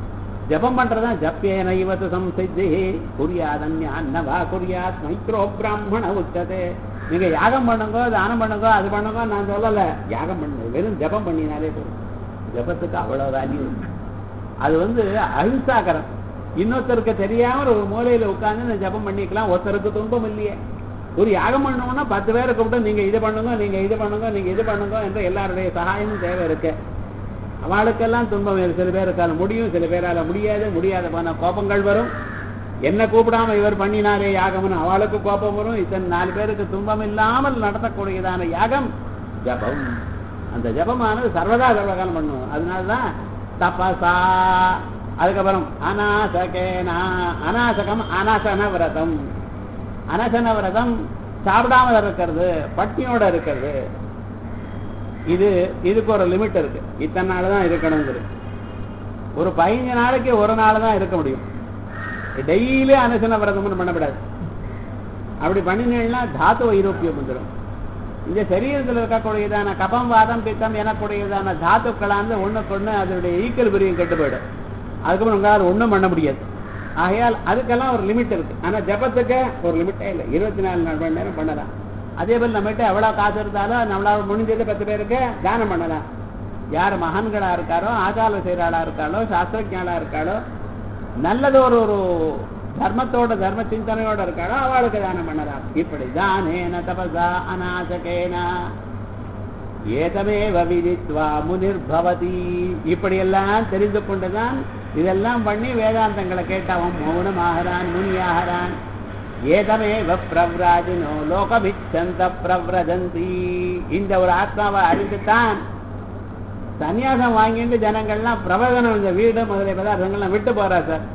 ஜபம் பண்றதுதான் ஜப்பியேன இவத்து சம்சித்தி குறியாதன்யான்னவா குறியாத் மைத்ரோ பிராமண உச்சதே நீங்க யாகம் பண்ணுங்க தானம் பண்ணுங்க அது பண்ணுங்க நான் சொல்லல யாகம் பண்ணுங்க வெறும் ஜபம் பண்ணினாலே போதும் ஜபத்துக்கு அவ்வளவு வேல்யூ அது வந்து அஹிம்சாகரம் இன்னொருத்தருக்கு தெரியாம ஒரு மூலையில உட்கார்ந்து இந்த ஜபம் பண்ணிக்கலாம் ஒருத்தருக்கு துன்பம் இல்லையே ஒரு யாகம் பண்ணோம்னா பத்து பேரை கூப்பிட்டு நீங்க இது பண்ணுங்க நீங்க இது பண்ணுங்க நீங்க இது பண்ணுங்க என்ற எல்லாருடைய சகாயமும் தேவை இருக்கு அவளுக்கெல்லாம் துன்பம் வேறு சில பேருக்கால முடியும் சில பேரால முடியாது முடியாத போன கோபங்கள் வரும் என்ன கூப்பிடாம இவர் பண்ணினாரே யாகம்னு அவளுக்கு கோபம் வரும் இத்தனை நாலு பேருக்கு துன்பம் இல்லாமல் நடத்தக்கூடியதான யாகம் ஜபம் அந்த ஜபமானது சர்வதா சர்வகாலம் பண்ணும் அதனாலதான் தபசா அதுக்கப்புறம் அநாசகேனா அநாசகம் அநாசன விரதம் அனசன விரதம் சாப்பிடாம இருக்கிறது பட்டினியோட இருக்கிறது இது இதுக்கு ஒரு லிமிட் இருக்கு இத்தனை நாள் தான் இருக்கணுங்கிறது ஒரு பதினஞ்சு நாளைக்கு ஒரு நாள் தான் இருக்க முடியும் டெய்லி அனுசன விரதம்னு பண்ணக்கூடாது அப்படி பண்ணினீங்கன்னா தாத்து வைரோப்பியம் வந்துடும் இந்த சரீரத்தில் இருக்கக்கூடியதான கபம் வாதம் பித்தம் எனக்கூடியதான தாத்துக்களாந்து ஒண்ணுக்கு ஒண்ணு அதனுடைய ஈக்கல் பிரியம் கெட்டு போயிடும் அதுக்கப்புறம் உங்களால் ஒண்ணும் பண்ண முடியாது ஆகையால் அதுக்கெல்லாம் ஒரு லிமிட் இருக்கு ஆனா ஜபத்துக்கு ஒரு லிமிட்டே இல்லை இருபத்தி நாலு நாலு மணி நேரம் பண்ணலாம் அதே போல் நம்மகிட்ட எவ்வளவு காசு இருந்தாலும் நம்மளால முடிஞ்சது பத்து பேருக்கு தானம் பண்ணலாம் யார் மகான்களா இருக்காரோ ஆச்சார செய்கிறாளா இருக்காளோ சாஸ்திரஜாலா இருக்காளோ நல்லது ஒரு ஒரு தர்மத்தோட தர்ம சிந்தனையோட இருக்காளோ அவளுக்கு தானம் பண்ணலாம் இப்படி தானேன தபசா அநாசகேனா ஏதமேவ விதித்வா முனிர்பவதி இப்படி எல்லாம் தெரிந்து கொண்டுதான் இதெல்லாம் பண்ணி வேதாந்தங்களை கேட்டவன் மௌனமாகிறான் முனியாகிறான் ஏதமேவ பிரவ்ராஜினோ லோகமிச்சந்த பிரவ்ரஜந்தி இந்த ஒரு ஆத்மாவை அறிந்துத்தான் சன்னியாசம் வாங்கிட்டு ஜனங்கள்லாம் பிரபதனம் இந்த வீடு முதலிய பதார்த்தங்கள்லாம் விட்டு போறா சார்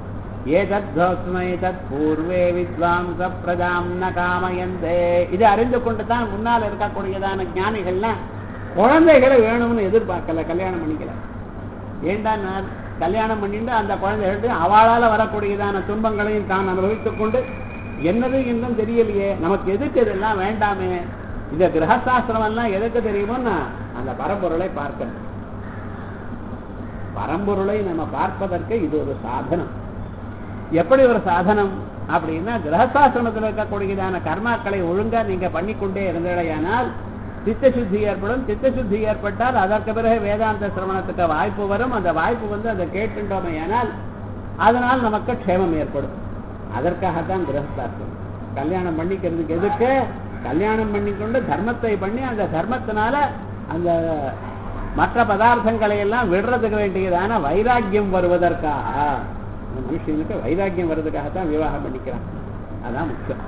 ஏதத்மை தத் பூர்வே வித்வாம்ச பிரஜாம் ந காமயந்தே இது அறிந்து கொண்டு தான் முன்னால் இருக்கக்கூடியதான ஞானிகள்லாம் குழந்தைகளை வேணும்னு எதிர்பார்க்கல கல்யாணம் பண்ணிக்கல ஏண்டா நான் கல்யாணம் பண்ணிட்டு அந்த குழந்தைகளுக்கு அவளால வரக்கூடியதான துன்பங்களையும் தான் அனுபவித்துக் கொண்டு என்னது இன்னும் தெரியலையே நமக்கு எதுக்கு இதெல்லாம் வேண்டாமே இந்த கிரகசாஸ்திரம் எல்லாம் எதுக்கு தெரியுமோன்னா அந்த பரம்பொருளை பார்க்கணும் பரம்பொருளை நம்ம பார்ப்பதற்கு இது ஒரு சாதனம் எப்படி ஒரு சாதனம் அப்படின்னா கிரகசாசிரமத்தில் இருக்கக்கூடியதான கர்மாக்களை ஒழுங்கா நீங்க பண்ணிக்கொண்டே இருந்தடையானால் சித்தசுத்தி ஏற்படும் சித்தசுத்தி ஏற்பட்டால் அதற்கு பிறகு வேதாந்த சிரவணத்துக்கு வாய்ப்பு வரும் அந்த வாய்ப்பு வந்து அதை கேட்டுட்டோமே ஆனால் அதனால் நமக்கு க்ஷேமம் ஏற்படும் அதற்காகத்தான் கிரகசாஸ்திரம் கல்யாணம் பண்ணிக்கிறதுக்கு எதுக்கு கல்யாணம் பண்ணிக்கொண்டு தர்மத்தை பண்ணி அந்த தர்மத்தினால அந்த மற்ற பதார்த்தங்களை எல்லாம் விடுறதுக்கு வேண்டியதான வைராக்கியம் வருவதற்காக அந்த மனுஷனுக்கு வைராக்கியம் வர்றதுக்காகத்தான் விவாகம் பண்ணிக்கிறான் அதான் முக்கியம்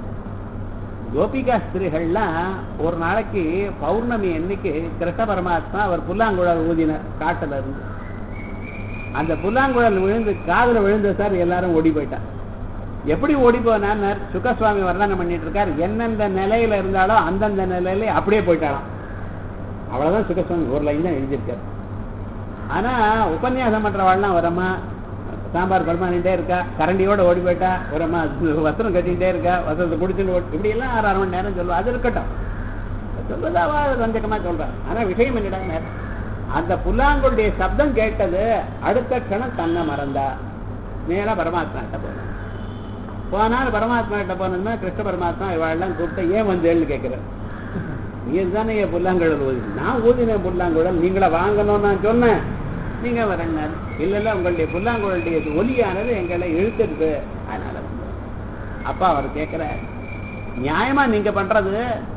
கோபிகா ஸ்திரீகள்லாம் ஒரு நாளைக்கு பௌர்ணமி அன்னைக்கு கிருஷ்ண பரமாத்மா அவர் புல்லாங்குழல் ஊதினார் காட்டுல இருந்து அந்த புல்லாங்குழல் விழுந்து காதுல விழுந்த சார் எல்லாரும் ஓடி போயிட்டா எப்படி ஓடி போனார் சுகசுவாமி வர்ணனை பண்ணிட்டு இருக்கார் எந்தெந்த நிலையில இருந்தாலோ அந்தந்த நிலையில அப்படியே போயிட்டாலாம் அவ்வளவுதான் சுகசுவாமி ஒரு லைன் தான் எழுதியிருக்காரு ஆனா உபன்யாசம் பண்றவாள்லாம் வரமா சாம்பார் பரிமாறிட்டே இருக்கா கரண்டியோட ஓடி போயிட்டா ஒரு அம்மா வஸ்திரம் கட்டிகிட்டே இருக்கா வஸ்திரத்தை குடிச்சுட்டு ஓடி இப்படி எல்லாம் ஆறு அரை மணி நேரம் சொல்லுவா அது இருக்கட்டும் சொல்றதாவா ரஞ்சகமா சொல்றேன் ஆனா விஷயம் என்னடா அந்த புல்லாங்குடைய சப்தம் கேட்டது அடுத்த க்ஷணம் தன்னை மறந்தா நேரா பரமாத்மா கிட்ட போன போனால் பரமாத்மா கிட்ட போனதுன்னா கிருஷ்ண பரமாத்மா இவாளெல்லாம் கூப்பிட்டு ஏன் வந்தேன்னு கேட்கிறேன் நீ தானே என் புல்லாங்குழல் ஊதி நான் ஊதினேன் புல்லாங்குழல் நீங்கள வாங்கணும்னு நான் சொன்னேன் நீங்க வரங்க இல்ல இல்ல உங்களுடைய புல்லாங்குழலுடைய ஒலியானது எங்களை இழுத்துடுது அதனால வந்தேன். அப்பா அவர் கேட்கிற நியாயமா நீங்க பண்றது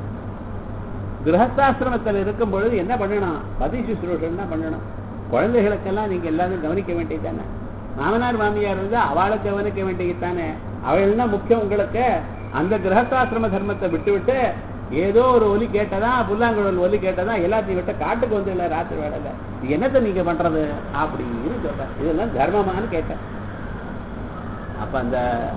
கிரகஸ்தாசிரமத்தில் இருக்கும் பொழுது என்ன பண்ணணும் பதி சுசுரூஷன் தான் பண்ணணும் குழந்தைகளுக்கெல்லாம் நீங்க எல்லாரும் கவனிக்க வேண்டியதானே மாமனார் மாமியார் இருந்தா அவளை கவனிக்க வேண்டியதுதானே அவள் தான் முக்கியம் உங்களுக்கு அந்த கிரகஸ்தாசிரம தர்மத்தை விட்டு விட்டு ஏதோ ஒரு ஒலி கேட்டதா புல்லாங்குழல் ஒலி கேட்டதா எல்லாத்தையும் விட்டு காட்டுக்கு வந்து இல்லை ராத்திரி வேலையில இது என்னத்தை நீங்க பண்றது அப்படின்னு சொல்றேன் இதெல்லாம் தர்மமான்னு கேட்டேன் அப்ப அந்த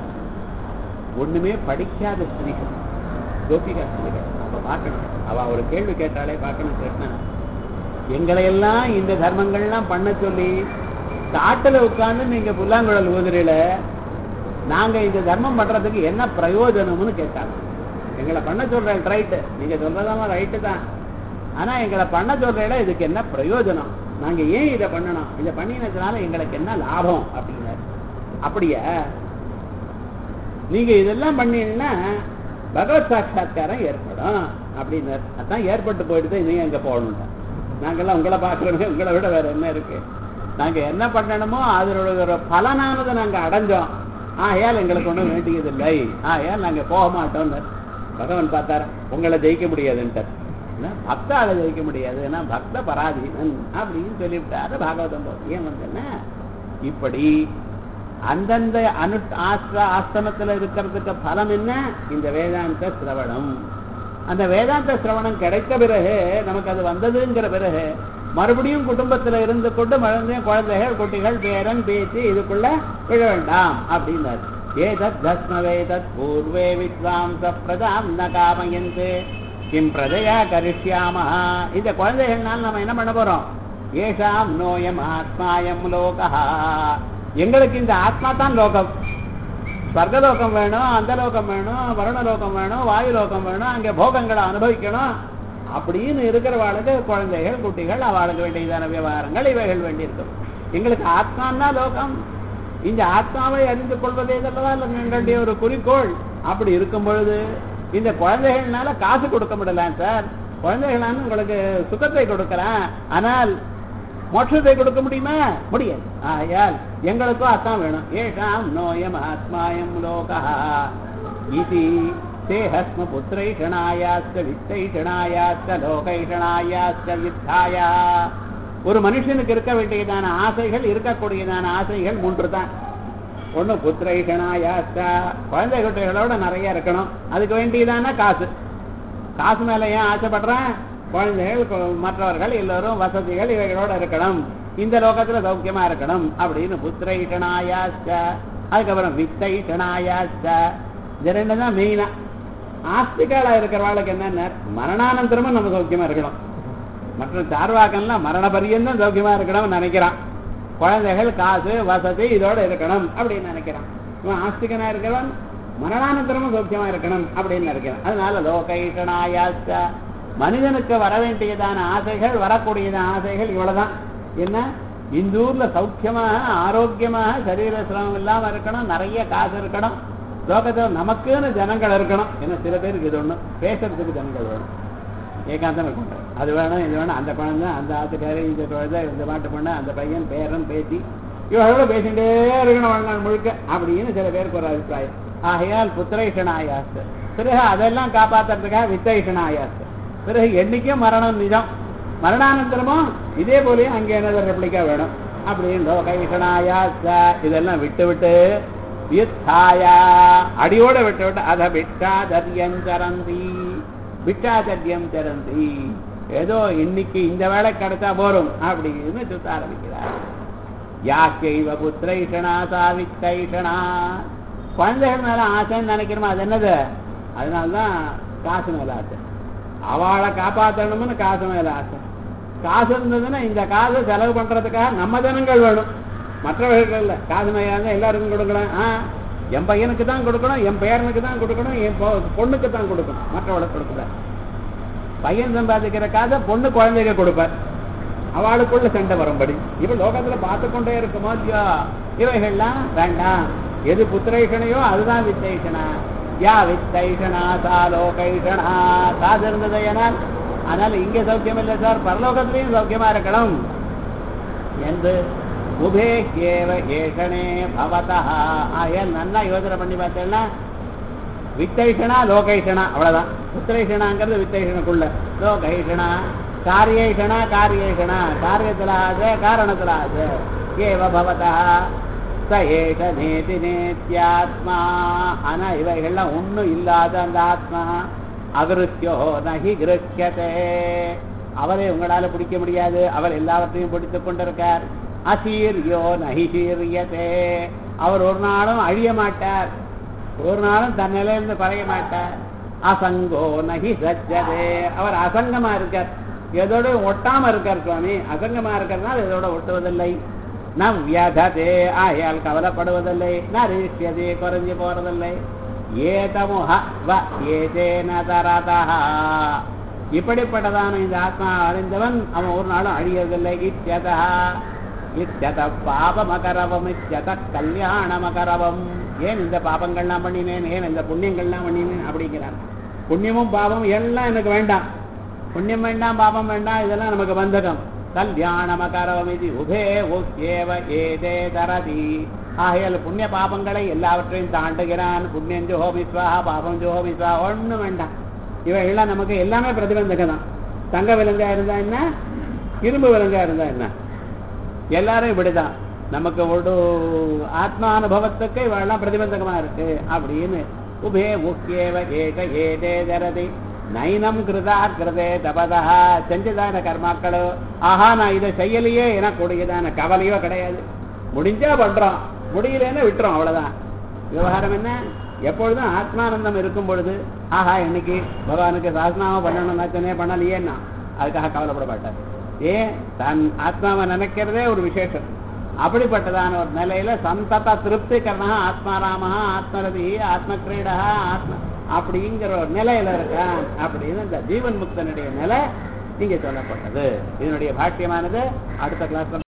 ஒண்ணுமே படிக்காத ஸ்திரீகள் கோபிகா ஸ்திரீகள் அப்ப பார்க்கணும் அவ ஒரு கேள்வி கேட்டாலே பார்க்கணும் கிருஷ்ணன் எங்களை எல்லாம் இந்த தர்மங்கள்லாம் பண்ண சொல்லி காட்டுல உட்கார்ந்து நீங்க புல்லாங்குழல் ஊதுறீல நாங்க இந்த தர்மம் பண்றதுக்கு என்ன பிரயோஜனம்னு கேட்டாங்க எங்களை பண்ண சொல்றேன் ரைட்டு நீங்க சொல்றதாம ரைட்டு தான் ஆனா எங்களை பண்ண சொல்றேல இதுக்கு என்ன பிரயோஜனம் நாங்க ஏன் இதை பண்ணணும் இதை பண்ணினதுனால எங்களுக்கு என்ன லாபம் அப்படின்னாரு அப்படியா நீங்க இதெல்லாம் பண்ணீங்கன்னா பகவத் சாட்சா்காரம் ஏற்படும் அப்படின்னாரு அதான் ஏற்பட்டு போயிடுது நீ அங்க போகணும் நாங்கெல்லாம் உங்களை பார்க்கறோமே உங்களை விட வேற என்ன இருக்கு நாங்க என்ன பண்ணணுமோ அதனோட ஒரு பலனானதை நாங்க அடைஞ்சோம் ஆகையால் எங்களுக்கு ஒன்றும் வேண்டியதில்லை ஆகையால் நாங்க போக மாட்டோம்னு பகவான் பார்த்தார் உங்களை ஜெயிக்க முடியாதுன்ட்டார் என்ன, பக்தால ஜெயிக்க முடியாது ஏன்னா பக்த பராதீனன் அப்படின்னு சொல்லிவிட்டாரு பாகவதம் போது ஏன் வந்தேன்னா இப்படி அந்தந்த அனு ஆஸ்ர ஆஸ்தமத்துல இருக்கிறதுக்கு பலம் என்ன இந்த வேதாந்த சிரவணம் அந்த வேதாந்த சிரவணம் கிடைத்த பிறகு நமக்கு அது வந்ததுங்கிற பிறகு மறுபடியும் குடும்பத்துல இருந்து கொண்டு மழந்தையும் குழந்தைகள் குட்டிகள் பேரன் பேச்சு இதுக்குள்ள விழ வேண்டாம் அப்படின்னாரு ஏதத் தஸ்ம வேதத் பூர்வே வித்வாம்ச பிரதாம் ந காமயந்து கிம் பிரஜயா கரிஷ்யாம இந்த குழந்தைகள்னால நம்ம என்ன பண்ண போறோம் ஏஷாம் நோயம் ஆத்மாயம் லோகா எங்களுக்கு இந்த ஆத்மா தான் லோகம் ஸ்வர்கலோகம் வேணும் அந்த லோகம் வேணும் வருணலோகம் வேணும் வாயு லோகம் வேணும் அங்கே போகங்களை அனுபவிக்கணும் அப்படின்னு இருக்கிறவாளுக்கு குழந்தைகள் குட்டிகள் அவளுக்கு வேண்டியதான விவகாரங்கள் இவைகள் வேண்டியிருக்கும் எங்களுக்கு ஆத்மான்னா லோகம் இந்த ஆத்மாவை அறிந்து கொள்வதே அல்லவா எங்களுடைய ஒரு குறிக்கோள் அப்படி இருக்கும் பொழுது இந்த குழந்தைகள்னால காசு கொடுக்க முடியலாம் சார் குழந்தைகளான உங்களுக்கு சுகத்தை கொடுக்கலாம் ஆனால் மோட்சத்தை கொடுக்க முடியுமா முடியாது ஆயால் எங்களுக்கும் அதான் வேணும் ஏஷாம் நோயம் ஆத்மாயம் லோகா இது தேஹஸ்ம புத்திரைஷணாயாஸ்த வித்தைஷணாயாஸ்த லோகைஷணாயாஸ்த வித்தாயா ஒரு மனுஷனுக்கு இருக்க வேண்டியதான ஆசைகள் இருக்கக்கூடியதான ஆசைகள் மூன்று தான் ஒண்ணு புத்திரைஷணாயாஸ்தா குழந்தை குட்டிகளோட நிறைய இருக்கணும் அதுக்கு வேண்டியதான காசு காசு மேல ஏன் ஆசைப்படுறேன் குழந்தைகள் கு- மற்றவர்கள் எல்லோரும் வசதிகள் இவைகளோட இருக்கணும் இந்த லோகத்துல சௌக்கியமா இருக்கணும் அப்படின்னு புத்திரைஷணாயாஸ்த அதுக்கப்புறம் வித்தைஷணாயாஸ்த இது ரெண்டு தான் மெயினா ஆஸ்திகாலா இருக்கிறவாளுக்கு என்னன்னா மரணானந்தரமும் நம்ம சௌக்கியமா இருக்கணும் மற்ற சார்வாக்கன்லாம் மரண பரியந்தம் சௌக்கியமா இருக்கணும்னு நினைக்கிறான் குழந்தைகள் காசு வசதி இதோட இருக்கணும் அப்படின்னு நினைக்கிறான் இவன் ஆஸ்திகனா இருக்கிறவன் மரணானந்தரமும் சௌக்கியமா இருக்கணும் அப்படின்னு நினைக்கிறான் அதனால லோகைஷனாயாச்ச மனிதனுக்கு வர வேண்டியதான ஆசைகள் வரக்கூடியதான ஆசைகள் இவ்வளவுதான் என்ன இந்த ஊர்ல சௌக்கியமாக ஆரோக்கியமாக சரீர சிரமம் இல்லாம இருக்கணும் நிறைய காசு இருக்கணும் லோகத்தில் நமக்குன்னு ஜனங்கள் இருக்கணும் ஏன்னா சில பேருக்கு இது ஒண்ணு பேசுறதுக்கு ஜனங்கள் வேணும் ஏகாந்தம் இருக்கணும் அது வேணும் இது வேணும் அந்த குழந்தை அந்த ஆத்துக்காரி இந்த குழந்தை இந்த மாட்டு பொண்ணு அந்த பையன் பேரன் பேத்தி இவர்களோட பேசிட்டே இருக்கணும் வாழ்நாள் முழுக்க அப்படின்னு சில பேருக்கு ஒரு அபிப்பிராயம் ஆகையால் புத்திரைஷனாயாஸ்து பிறகு அதெல்லாம் காப்பாத்துறதுக்காக வித்தைஷனாயாஸ்து பிறகு என்னைக்கும் மரணம் நிஜம் மரணானந்தரமும் இதே போலயே அங்கே என்னது ரெப்ளிக்கா வேணும் அப்படின்னு லோகைஷனாயாஸ்த இதெல்லாம் விட்டு விட்டு வித்தாயா அடியோட விட்டு விட்டு அத விட்டாதரியம் சரந்தி விட்டாச்சரியம் சரந்தி ஏதோ இன்னைக்கு இந்த வேலை கிடைச்சா போரும் அப்படின்னு சுத்த ஆரம்பிக்கிறார் யாக்கைவ புத்திரைஷனா சாவித்தைஷனா குழந்தைகள் மேல ஆசைன்னு நினைக்கிறோமா அது என்னது அதனாலதான் காசு மேல ஆசை அவளை காப்பாற்றணும்னு காசு மேல ஆசை காசு இருந்ததுன்னா இந்த காசை செலவு பண்றதுக்காக நம்ம ஜனங்கள் வேணும் மற்றவர்கள் இல்ல காசு மேல எல்லாருக்கும் கொடுக்கலாம் ஆ என் பையனுக்கு தான் கொடுக்கணும் என் பேரனுக்கு தான் கொடுக்கணும் என் பொ- பொண்ணுக்கு தான் கொடுக்கணும் மற்றவளுக்கு கொடுக்கல பையன் சம்பாதிக்கிற காசை பொண்ணு குழந்தைக்கு கொடுப்பார் அவளுக்குள்ள சண்டை வரும்படி இப்ப லோகத்துல பார்த்து கொண்டே இருக்குமோ இல்லையோ இவைகள்லாம் வேண்டாம் எது புத்திரைஷனையோ அதுதான் வித்தைஷனா யா வித்தைஷனா சா லோகைஷனா காசு இருந்தது ஏனால் அதனால இங்க சௌக்கியம் இல்லை சார் பரலோகத்திலையும் சௌக்கியமா இருக்கணும் என்று உபே ஏவ ஏஷனே பவதா ஆயல் நல்லா யோசனை பண்ணி பார்த்தேன்னா வித்தைஷனா லோகைஷனா அவ்வளவுதான் புத்திரைஷனாங்கிறது வித்தைஷனுக்குள்ள லோகைஷனா காரியேஷனா காரியேஷனா காரியத்துல ஆசை காரணத்துல ஆசை ஏவ பவதா ச ஏஷ நேதி நேத்யாத்மா ஆனா இவைகள்லாம் ஒண்ணும் இல்லாத அந்த ஆத்மா அகிருத்தியோ நகி கிருக்கியதே அவரை உங்களால பிடிக்க முடியாது அவர் எல்லாவற்றையும் பிடித்துக் கொண்டிருக்கார் அசீரியோ நகி சீரியதே அவர் ஒரு நாளும் அழிய மாட்டார் ஒரு நாளும் தன் நிலையிலிருந்து குறைய மாட்டார் அசங்கோ நகி சஜ்ஜதே அவர் அசங்கமா இருக்கார் எதோட ஒட்டாம இருக்கார் சுவாமி அசங்கமா இருக்கிறதுனால இதோட ஒட்டுவதில்லை நம் வியாததே ஆயால் கவலைப்படுவதில்லை நரிஷ்யதே குறைஞ்சு போறதில்லை ஏதமுஹ வ ஏதேன தரதா இப்படிப்பட்டதான இந்த ஆத்மா அடைந்தவன் அவன் ஒரு நாளும் அழியவில்லை இத்தியதா இத்தியத பாபமகரவம் இத்தியத கல்யாணமகரவம் ஏன் இந்த பாபங்கள்லாம் பண்ணினேன் ஏன் இந்த புண்ணியங்கள்லாம் பண்ணினேன் அப்படிங்கிறான் புண்ணியமும் பாவம் எல்லாம் எனக்கு வேண்டாம் புண்ணியம் வேண்டாம் பாபம் வேண்டாம் இதெல்லாம் நமக்கு பந்தகம் கல்யாணமகரவம் இது உபே உத்யேவ ஏதே தரதி ஆகையால் புண்ணிய பாபங்களை எல்லாவற்றையும் தாண்டுகிறான் புண்ணியம் ஜோஹோ விஸ்வாஹா பாபம் ஜோஹோ விஸ்வா ஒண்ணும் வேண்டாம் இவைகள்லாம் நமக்கு எல்லாமே பிரதிபந்தகம் தான் தங்க விலங்கா இருந்தா என்ன இரும்பு விலங்கா இருந்தா என்ன எல்லாரும் இப்படிதான் நமக்கு ஒரு ஆத்மானுபவத்துக்கு இவெல்லாம் பிரதிபந்தகமா இருக்கு அப்படின்னு உபே முக்கியவ ஏக ஏதே ஜரதி நைனம் கிருதா கிருதே தபதா செஞ்சதான கர்மாக்களோ ஆஹா நான் இதை செய்யலையே எனக்கூடியதான கவலையோ கிடையாது முடிஞ்சா பண்றோம் முடியலன்னா விட்டுறோம் அவ்வளவுதான் விவகாரம் என்ன எப்பொழுதும் ஆத்மானந்தம் இருக்கும் பொழுது ஆஹா இன்னைக்கு பகவானுக்கு சாசனாவை பண்ணணும்னா சொன்னே பண்ணலையேன்னா அதுக்காக கவலைப்பட மாட்டார் ஏன் தன் ஆத்மாவை நினைக்கிறதே ஒரு விசேஷம் அப்படிப்பட்டதான ஒரு நிலையில சந்தத திருப்தி கரணா ஆத்மாராமா ஆத்மரதி ஆத்ம கிரீடா ஆத்ம அப்படிங்கிற ஒரு நிலையில இருக்கான் அப்படின்னு இந்த ஜீவன் முக்தனுடைய நிலை இங்க சொல்லப்பட்டது இதனுடைய பாக்கியமானது அடுத்த கிளாஸ்ல